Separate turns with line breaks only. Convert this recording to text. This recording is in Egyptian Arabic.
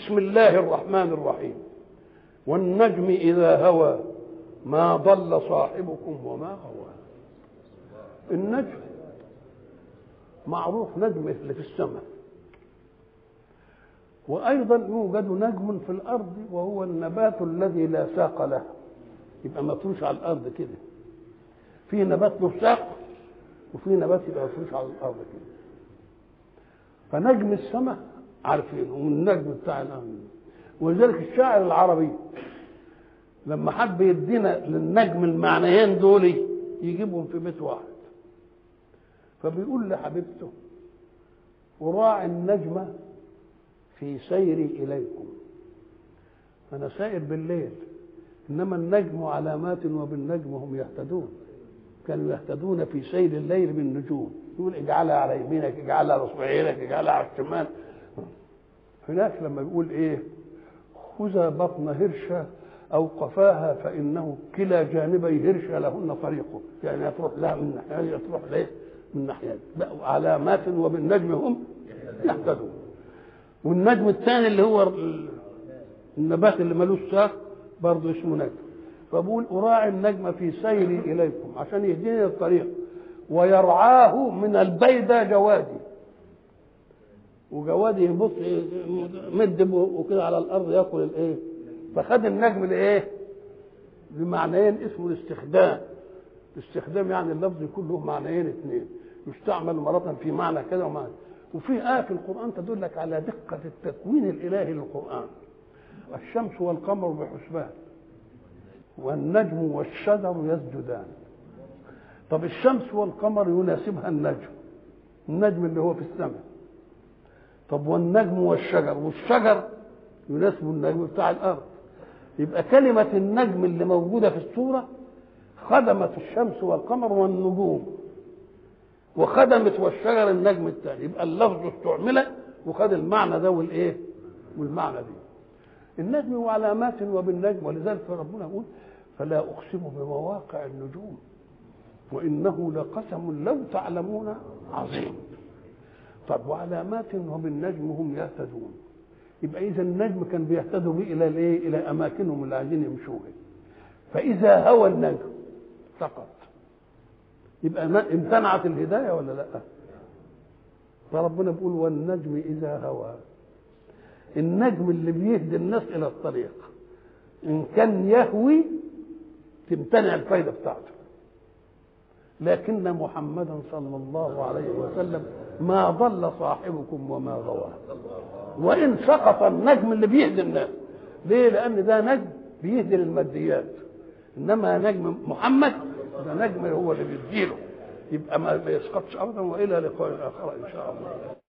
بسم الله الرحمن الرحيم والنجم إذا هوى ما ضل صاحبكم وما غوى النجم معروف نجم اللي في السماء وأيضا يوجد نجم في الأرض وهو النبات الذي لا ساق له يبقى مفروش على الأرض كده في نبات له ساق وفي نبات يبقى مفروش على الأرض كده فنجم السماء عارفينه والنجم بتاع الأرض ولذلك الشاعر العربي لما حب يدينا للنجم المعنيين دول يجيبهم في بيت واحد فبيقول لحبيبته وراعي النجم في سيري إليكم أنا سائر بالليل إنما النجم علامات وبالنجم هم يهتدون كانوا يهتدون في سير الليل بالنجوم يقول اجعلها على يمينك اجعلها على صعيرك اجعلها على الشمال هناك لما يقول ايه خذ بطن هرشة أو قفاها فإنه كلا جانبي هرشة لهن طريقه يعني تروح لها من ناحية تروح ليه من ناحية علامات وبالنجم هم يهتدون والنجم الثاني اللي هو النبات اللي ملوش ساق برضه اسمه نجم فبقول أراعي النجم في سيري إليكم عشان يهديني الطريق ويرعاه من البيدة جوادي وجوادي يبص مد وكده على الارض ياكل الايه فخد النجم لايه بمعنيين اسمه الاستخدام الاستخدام يعني اللفظ يكون له معنيين اثنين يستعمل مرة في معنى كذا ومعنى وفي آية في القرآن تدلك على دقة التكوين الإلهي للقرآن الشمس والقمر بحسبان والنجم والشجر يسجدان طب الشمس والقمر يناسبها النجم النجم اللي هو في السماء طب والنجم والشجر والشجر يناسب النجم بتاع الارض يبقى كلمة النجم اللي موجودة في الصورة خدمت الشمس والقمر والنجوم وخدمت والشجر النجم الثاني يبقى اللفظ استعمل وخد المعنى ده والايه والمعنى دي النجم وعلامات وبالنجم ولذلك ربنا يقول فلا اقسم بمواقع النجوم وانه لقسم لو تعلمون عظيم طب وعلامات وبالنجم هم يهتدون يبقى اذا النجم كان بيهتدوا به الى الايه الى اماكنهم اللي عايزين يمشوها فاذا هوى النجم سقط يبقى امتنعت الهدايه ولا لا فربنا بيقول والنجم اذا هوى النجم اللي بيهدي الناس الى الطريق ان كان يهوي تمتنع الفايده بتاعته لكن محمدا صلى الله عليه وسلم ما ضل صاحبكم وما غوى وان سقط النجم اللي بيهدي الناس ليه لان ده نجم بيهدي للماديات انما نجم محمد ده نجم هو اللي بيديله يبقى ما يسقطش ابدا والى لقاء اخر ان شاء الله